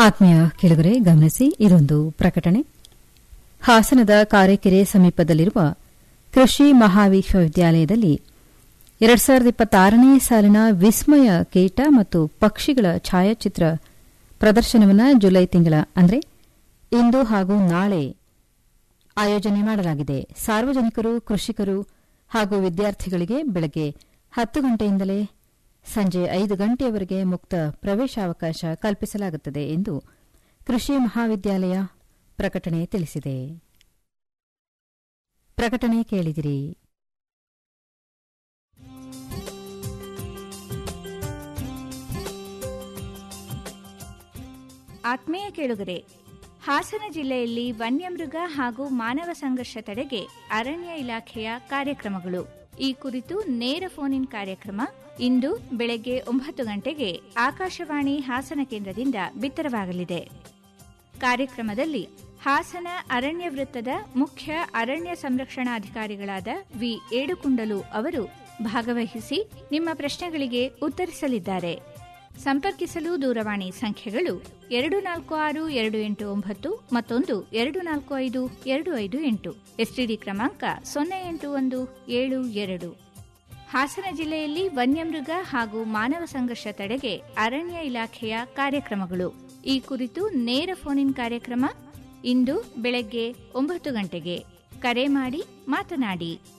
ಆತ್ಮೀಯ ಕೆಳಗರೆ ಗಮನಿಸಿ ಇದೊಂದು ಪ್ರಕಟಣೆ ಹಾಸನದ ಕಾರೆಕೆರೆ ಸಮೀಪದಲ್ಲಿರುವ ಕೃಷಿ ಮಹಾವಿಶ್ವವಿದ್ಯಾಲಯದಲ್ಲಿ ಎರಡ್ ಸಾವಿರದ ಇಪ್ಪತ್ತಾರನೇ ಸಾಲಿನ ವಿಸ್ಮಯ ಕೀಟ ಮತ್ತು ಪಕ್ಷಿಗಳ ಛಾಯಾಚಿತ್ರ ಪ್ರದರ್ಶನವನ್ನು ಜುಲೈ ತಿಂಗಳ ಅಂದರೆ ಇಂದು ಹಾಗೂ ನಾಳೆ ಆಯೋಜನೆ ಮಾಡಲಾಗಿದೆ ಸಾರ್ವಜನಿಕರು ಕೃಷಿಕರು ಹಾಗೂ ವಿದ್ಯಾರ್ಥಿಗಳಿಗೆ ಬೆಳಗ್ಗೆ ಹತ್ತು ಗಂಟೆಯಿಂದಲೇ ಸಂಜೆ ಐದು ಗಂಟೆಯವರೆಗೆ ಮುಕ್ತ ಪ್ರವೇಶಾವಕಾಶ ಕಲ್ಪಿಸಲಾಗುತ್ತದೆ ಎಂದು ಕೃಷಿ ಮಹಾವಿದ್ಯಾಲಯ ಪ್ರಕಟಣೆ ತಿಳಿಸಿದೆ ಪ್ರಕಟಣೆ ಕೇಳಿದಿರಿ ಆತ್ಮೀಯ ಕೇಳುಗರೆ ಹಾಸನ ಜಿಲ್ಲೆಯಲ್ಲಿ ವನ್ಯಮೃಗ ಹಾಗೂ ಮಾನವ ಸಂಘರ್ಷ ತಡೆಗೆ ಅರಣ್ಯ ಇಲಾಖೆಯ ಕಾರ್ಯಕ್ರಮಗಳು ಈ ಕುರಿತು ನೇರ ಫೋನ್ ಇನ್ ಕಾರ್ಯಕ್ರಮ ಇಂದು ಬೆಳಗ್ಗೆ ಒಂಬತ್ತು ಗಂಟೆಗೆ ಆಕಾಶವಾಣಿ ಹಾಸನ ಕೇಂದ್ರದಿಂದ ಬಿತ್ತರವಾಗಲಿದೆ ಕಾರ್ಯಕ್ರಮದಲ್ಲಿ ಹಾಸನ ಅರಣ್ಯ ವೃತ್ತದ ಮುಖ್ಯ ಅರಣ್ಯ ಸಂರಕ್ಷಣಾಧಿಕಾರಿಗಳಾದ ವಿ ಏಡುಕುಂಡಲು ಅವರು ಭಾಗವಹಿಸಿ ನಿಮ್ಮ ಪ್ರಶ್ನೆಗಳಿಗೆ ಉತ್ತರಿಸಲಿದ್ದಾರೆ ಸಂಪರ್ಕಿಸಲು ದೂರವಾಣಿ ಸಂಖ್ಯೆಗಳು ಎರಡು ನಾಲ್ಕು ಆರು ಎರಡು ಎಂಟು ಒಂಬತ್ತು ಮತ್ತೊಂದು ಎರಡು ನಾಲ್ಕು ಐದು ಎರಡು ಐದು ಎಂಟು ಎಸ್ಟಿಡಿ ಕ್ರಮಾಂಕ ಸೊನ್ನೆ ಎಂಟು ಒಂದು ಏಳು ಎರಡು ಹಾಸನ ಜಿಲ್ಲೆಯಲ್ಲಿ ವನ್ಯಮೃಗ ಹಾಗೂ ಮಾನವ ಸಂಘರ್ಷ ತಡೆಗೆ ಅರಣ್ಯ ಇಲಾಖೆಯ ಕಾರ್ಯಕ್ರಮಗಳು ಈ ಕುರಿತು ನೇರ ಫೋನ್ ಇನ್ ಕಾರ್ಯಕ್ರಮ ಇಂದು ಬೆಳಗ್ಗೆ ಒಂಬತ್ತು ಗಂಟೆಗೆ ಕರೆ ಮಾಡಿ ಮಾತನಾಡಿ